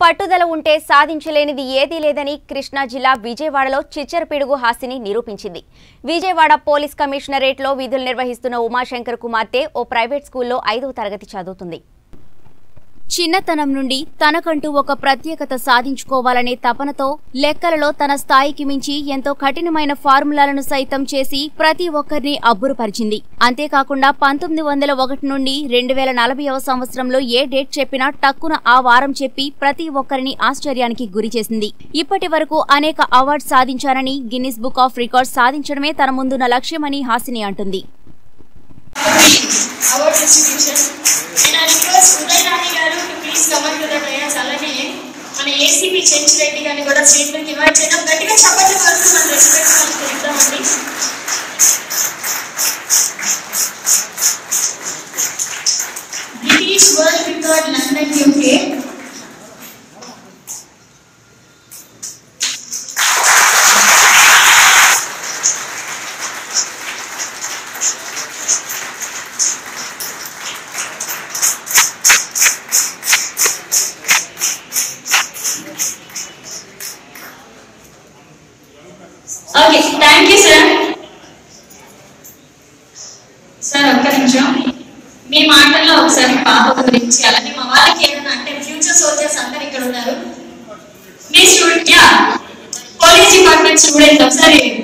పట్టుదల ఉంటే సాధించలేనిది ఏదీ లేదని కృష్ణా జిల్లా విజయవాడలో చిచ్చరపిడుగు హాసిని నిరూపించింది విజయవాడ పోలీస్ కమిషనరేట్లో విధులు నిర్వహిస్తున్న ఉమాశంకర్ కుమార్తె ఓ ప్రైవేట్ స్కూల్లో ఐదవ తరగతి చదువుతుంది చిన్నతనం నుండి తనకంటూ ఒక ప్రత్యేకత సాధించుకోవాలనే తపనతో లెక్కలలో తన స్థాయికి మించి ఎంతో కఠినమైన ఫార్ములాలను సైతం చేసి ప్రతి ఒక్కరిని అబ్బురుపరిచింది అంతేకాకుండా పంతొమ్మిది వందల ఒకటి నుండి రెండు వేల నలభైవ సంవత్సరంలో ఏ డేట్ చెప్పినా టక్కున ఆ వారం చెప్పి ప్రతి ఒక్కరిని ఆశ్చర్యానికి గురి చేసింది ఇప్పటి వరకు అనేక అవార్డ్స్ సాధించారని గిన్నిస్ బుక్ ఆఫ్ రికార్డ్స్ సాధించడమే తన ముందున్న లక్ష్యమని హాసిని అంటుంది award distribution. And I request Uday Rani garu to please come up to the dais అలాగే మన ఏసీపీ చెంచు రెడ్డి గారిని కూడా స్టేట్మెంట్ ఇన్వైట్ చేద్దాం గట్టిగా చప్పట్లు కొడుతూ మన రెస్పెక్ట్ వాళ్ళకి తెలుద్దామండి British world record London UK okay thank you sir sir ఒక్క నిమిషం మీ మాటల్లో ఒకసారి పాప గురించి అలాగే మా వాళ్ళకి ఏదైనా అంటే ఫ్యూచర్ సోల్జర్స్ అందరు ఇక్కడ ఉన్నారు మీ స్టూడెంట్ యా పోలీస్ డిపార్ట్మెంట్ స్టూడెంట్ ఒకసారి